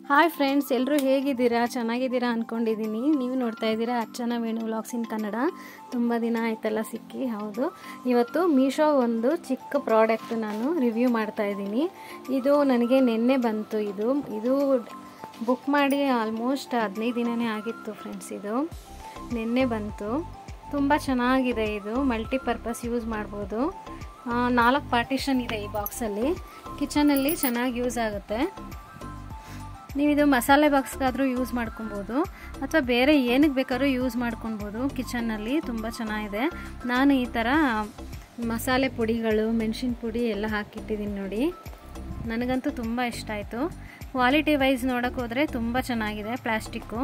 hi friends ಎಲ್ಲರೂ ಹೇಗಿದ್ದೀರಾ ಚೆನ್ನಾಗಿದ್ದೀರಾ ಅಂದ್ಕೊಂಡಿದ್ದೀನಿ ನೀವು ನೋಡ್ತಾ ಇದ್ದೀರಾ ಅರ್ಚನಾ ವೇಣು ವ್ಲಾಗ್ಸ್ ಇನ್ ಕನ್ನಡ ತುಂಬ ದಿನ ಆಯ್ತಲ್ಲ ಸಿಕ್ಕಿ ಹೌದು ಇವತ್ತು ಮೀಶೋ ಒಂದು ಚಿಕ್ಕ ಪ್ರಾಡಕ್ಟ್ ನಾನು ರಿವ್ಯೂ ಮಾಡ್ತಾ ಇದ್ದೀನಿ ಇದು ನನಗೆ ನಿನ್ನೆ ಬಂತು ಇದು ಇದು ಬುಕ್ ಮಾಡಿ ಆಲ್ಮೋಸ್ಟ್ ಹದಿನೈದು ದಿನವೇ ಆಗಿತ್ತು ಫ್ರೆಂಡ್ಸ್ ಇದು ನಿನ್ನೆ ಬಂತು ತುಂಬ ಚೆನ್ನಾಗಿದೆ ಇದು ಮಲ್ಟಿಪರ್ಪಸ್ ಯೂಸ್ ಮಾಡ್ಬೋದು ಆ, ನಾಲ್ಕು ಪಾರ್ಟಿಷನ್ ಇದೆ ಈ ಬಾಕ್ಸಲ್ಲಿ ಕಿಚನಲ್ಲಿ ಚೆನ್ನಾಗಿ ಯೂಸ್ ಆಗುತ್ತೆ ನೀವು ಇದು ಮಸಾಲೆ ಬಾಕ್ಸ್ಗಾದರೂ ಯೂಸ್ ಮಾಡ್ಕೊಬೋದು ಅಥವಾ ಬೇರೆ ಏನಕ್ಕೆ ಬೇಕಾದ್ರೂ ಯೂಸ್ ಮಾಡ್ಕೊಬೋದು ಕಿಚನ್ನಲ್ಲಿ ತುಂಬ ಚೆನ್ನಾಗಿದೆ ನಾನು ಈ ಥರ ಮಸಾಲೆ ಪುಡಿಗಳು ಮೆಣಸಿನ ಪುಡಿ ಎಲ್ಲ ಹಾಕಿಟ್ಟಿದ್ದೀನಿ ನೋಡಿ ನನಗಂತೂ ತುಂಬ ಇಷ್ಟ ಆಯಿತು ಕ್ವಾಲಿಟಿ ವೈಸ್ ನೋಡೋಕೆ ಹೋದರೆ ತುಂಬ ಚೆನ್ನಾಗಿದೆ ಪ್ಲಾಸ್ಟಿಕ್ಕು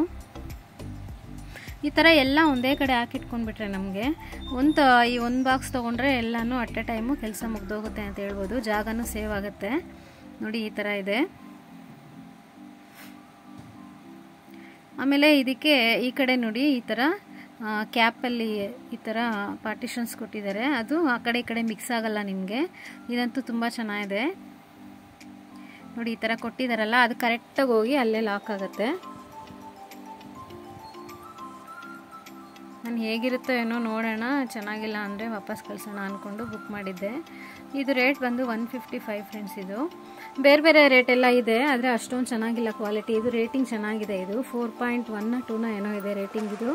ಈ ಥರ ಎಲ್ಲ ಒಂದೇ ಕಡೆ ಹಾಕಿಟ್ಕೊಂಡ್ಬಿಟ್ರೆ ನಮಗೆ ಒಂದು ಈ ಒಂದು ಬಾಕ್ಸ್ ತೊಗೊಂಡ್ರೆ ಎಲ್ಲನೂ ಅಟ್ ಎ ಟೈಮು ಕೆಲಸ ಮುಗ್ದೋಗುತ್ತೆ ಅಂತ ಹೇಳ್ಬೋದು ಜಾಗನೂ ಸೇವ್ ಆಗುತ್ತೆ ನೋಡಿ ಈ ಥರ ಇದೆ ಆಮೇಲೆ ಇದಕ್ಕೆ ಈ ಕಡೆ ನೋಡಿ ಈ ಥರ ಕ್ಯಾಪಲ್ಲಿ ಈ ಥರ ಪಾರ್ಟಿಷನ್ಸ್ ಕೊಟ್ಟಿದ್ದಾರೆ ಅದು ಆ ಕಡೆ ಈ ಕಡೆ ಮಿಕ್ಸ್ ಆಗಲ್ಲ ನಿಮಗೆ ಇದಂತೂ ತುಂಬ ಚೆನ್ನಾಗಿದೆ ನೋಡಿ ಈ ಥರ ಕೊಟ್ಟಿದ್ದಾರಲ್ಲ ಅದು ಕರೆಕ್ಟಾಗಿ ಹೋಗಿ ಅಲ್ಲೇ ಲಾಕ್ ಆಗುತ್ತೆ ನಾನು ಹೇಗಿರುತ್ತೋ ಏನೋ ನೋಡೋಣ ಚೆನ್ನಾಗಿಲ್ಲ ಅಂದರೆ ವಾಪಸ್ ಕಳ್ಸೋಣ ಅಂದ್ಕೊಂಡು ಬುಕ್ ಮಾಡಿದ್ದೆ ಇದು ರೇಟ್ ಬಂದು ಒನ್ ಫಿಫ್ಟಿ ಫೈವ್ ಫ್ರೆಂಡ್ಸ್ ಇದು ಬೇರೆ ಬೇರೆ ರೇಟ್ ಎಲ್ಲ ಇದೆ ಆದರೆ ಅಷ್ಟೊಂದು ಚೆನ್ನಾಗಿಲ್ಲ ಕ್ವಾಲಿಟಿ ಇದು ರೇಟಿಂಗ್ ಚೆನ್ನಾಗಿದೆ ಇದು ಫೋರ್ ಪಾಯಿಂಟ್ ಒನ್ ಟೂನ ಏನೋ ಇದೆ ರೇಟಿಂಗ್ ಇದು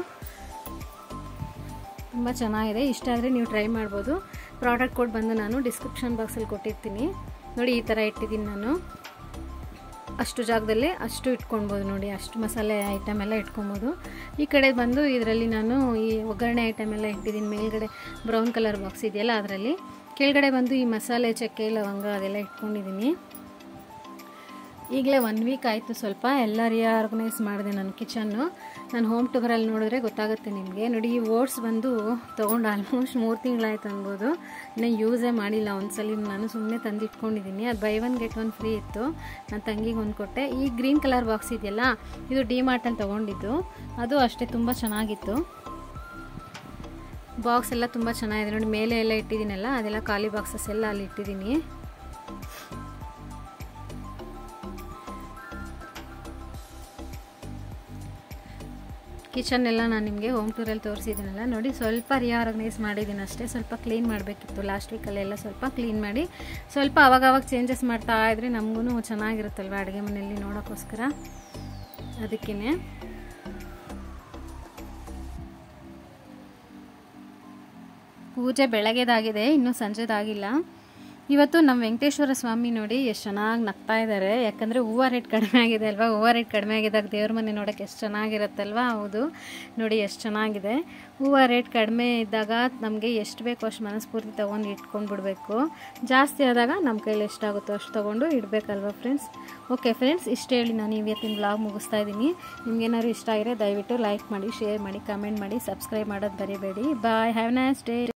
ತುಂಬ ಚೆನ್ನಾಗಿದೆ ಇಷ್ಟ ಆದರೆ ನೀವು ಟ್ರೈ ಮಾಡ್ಬೋದು ಪ್ರಾಡಕ್ಟ್ ಕೋಡ್ ಬಂದು ನಾನು ಡಿಸ್ಕ್ರಿಪ್ಷನ್ ಬಾಕ್ಸಲ್ಲಿ ಕೊಟ್ಟಿರ್ತೀನಿ ನೋಡಿ ಈ ಥರ ಇಟ್ಟಿದ್ದೀನಿ ನಾನು ಅಷ್ಟು ಜಾಗದಲ್ಲಿ ಅಷ್ಟು ಇಟ್ಕೊಳ್ಬೋದು ನೋಡಿ ಅಷ್ಟು ಮಸಾಲೆ ಐಟಮ್ ಎಲ್ಲ ಇಟ್ಕೊಬೋದು ಈ ಕಡೆ ಬಂದು ಇದರಲ್ಲಿ ನಾನು ಈ ಒಗ್ಗರಣೆ ಐಟಮ್ ಎಲ್ಲ ಇಟ್ಟಿದ್ದೀನಿ ಮೇಲ್ಗಡೆ ಬ್ರೌನ್ ಕಲರ್ ಬಾಕ್ಸ್ ಇದೆಯಲ್ಲ ಅದರಲ್ಲಿ ಕೆಳಗಡೆ ಬಂದು ಈ ಮಸಾಲೆ ಚಕ್ಕೆ ಲವಂಗ ಅದೆಲ್ಲ ಇಟ್ಕೊಂಡಿದ್ದೀನಿ ಈಗಲೇ ಒನ್ ವೀಕ್ ಆಯಿತು ಸ್ವಲ್ಪ ಎಲ್ಲ ರಿಆರ್ಗನೈಸ್ ಮಾಡಿದೆ ನಾನು ಕಿಚನ್ನು ನಾನು ಹೋಮ್ ಟೂರಲ್ಲಿ ನೋಡಿದ್ರೆ ಗೊತ್ತಾಗುತ್ತೆ ನಿಮಗೆ ನೋಡಿ ಈ ಓಟ್ಸ್ ಬಂದು ತೊಗೊಂಡು ಆಲ್ಮೋಸ್ಟ್ ಮೂರು ತಿಂಗಳಾಯ್ತು ಅನ್ಬೋದು ಇನ್ನೂ ಯೂಸೇ ಮಾಡಿಲ್ಲ ಒಂದ್ಸಲಿ ನಾನು ಸುಮ್ಮನೆ ತಂದು ಇಟ್ಕೊಂಡಿದ್ದೀನಿ ಅದು buy one get one free ಇತ್ತು ನನ್ನ ತಂಗಿಗೆ ಒಂದು ಕೊಟ್ಟೆ ಈ ಗ್ರೀನ್ ಕಲರ್ ಬಾಕ್ಸ್ ಇದೆಯಲ್ಲ ಇದು ಡಿ ಮಾರ್ಟಲ್ಲಿ ತೊಗೊಂಡಿದ್ದು ಅದು ಅಷ್ಟೇ ತುಂಬ ಚೆನ್ನಾಗಿತ್ತು ಬಾಕ್ಸ್ ಎಲ್ಲ ತುಂಬ ಚೆನ್ನಾಗಿದೆ ನೋಡಿ ಮೇಲೆ ಎಲ್ಲ ಇಟ್ಟಿದ್ದೀನಲ್ಲ ಅದೆಲ್ಲ ಖಾಲಿ ಬಾಕ್ಸಸ್ ಎಲ್ಲ ಅಲ್ಲಿ ಇಟ್ಟಿದ್ದೀನಿ ಕಿಚನ್ ಎಲ್ಲ ನಾನು ನಿಮಗೆ ಹೋಮ್ ಟೂರಲ್ಲಿ ತೋರಿಸಿದ್ದೀನಲ್ಲ ನೋಡಿ ಸ್ವಲ್ಪ ರಿಆರ್ಗನೈಸ್ ಮಾಡಿದ್ದೀನಿ ಅಷ್ಟೇ ಸ್ವಲ್ಪ ಕ್ಲೀನ್ ಮಾಡಬೇಕಿತ್ತು ಲಾಸ್ಟ್ ವೀಕಲ್ಲೆಲ್ಲ ಸ್ವಲ್ಪ ಕ್ಲೀನ್ ಮಾಡಿ ಸ್ವಲ್ಪ ಅವಾಗವಾಗ ಚೇಂಜಸ್ ಮಾಡ್ತಾ ಇದ್ರೆ ನಮಗೂ ಚೆನ್ನಾಗಿರುತ್ತಲ್ವ ಅಡುಗೆ ಮನೆಯಲ್ಲಿ ನೋಡೋಕ್ಕೋಸ್ಕರ ಅದಕ್ಕೇ ಪೂಜೆ ಬೆಳಗ್ಗೆದಾಗಿದೆ ಇನ್ನೂ ಸಂಜೆದಾಗಿಲ್ಲ ಇವತ್ತು ನಮ್ಮ ವೆಂಕಟೇಶ್ವರ ಸ್ವಾಮಿ ನೋಡಿ ಎಷ್ಟು ಚೆನ್ನಾಗಿ ನಗ್ತಾ ಇದ್ದಾರೆ ಯಾಕಂದರೆ ಹೂವು ರೇಟ್ ಕಡಿಮೆ ಆಗಿದೆ ಅಲ್ವಾ ಹೂವು ರೇಟ್ ಕಡಿಮೆ ಆಗಿದ್ದಾಗ ದೇವ್ರ ಮನೆ ನೋಡೋಕೆ ಎಷ್ಟು ಚೆನ್ನಾಗಿರುತ್ತಲ್ವಾ ಹೌದು ನೋಡಿ ಎಷ್ಟು ಚೆನ್ನಾಗಿದೆ ಹೂವು ರೇಟ್ ಕಡಿಮೆ ಇದ್ದಾಗ ನಮಗೆ ಎಷ್ಟು ಬೇಕೋ ಅಷ್ಟು ಮನಸ್ಫೂರ್ತಿ ತೊಗೊಂಡು ಇಟ್ಕೊಂಡು ಬಿಡಬೇಕು ಜಾಸ್ತಿ ಆದಾಗ ನಮ್ಮ ಕೈಲಿ ಎಷ್ಟಾಗುತ್ತೋ ಅಷ್ಟು ತೊಗೊಂಡು ಇಡಬೇಕಲ್ವ ಫ್ರೆಂಡ್ಸ್ ಓಕೆ ಫ್ರೆಂಡ್ಸ್ ಇಷ್ಟು ಹೇಳಿ ನಾನು ಇವತ್ತಿನ ಬ್ಲಾಗ್ ಮುಗಿಸ್ತಾ ಇದ್ದೀನಿ ನಿಮ್ಗೇನಾದ್ರು ಇಷ್ಟ ಆಗಿದ್ರೆ ದಯವಿಟ್ಟು ಲೈಕ್ ಮಾಡಿ ಶೇರ್ ಮಾಡಿ ಕಮೆಂಟ್ ಮಾಡಿ ಸಬ್ಸ್ಕ್ರೈಬ್ ಮಾಡೋದು ಬರಿಬೇಡಿ ಬಾಯ್ ಹ್ಯಾವ್ ನೈಸ್ ಡೇ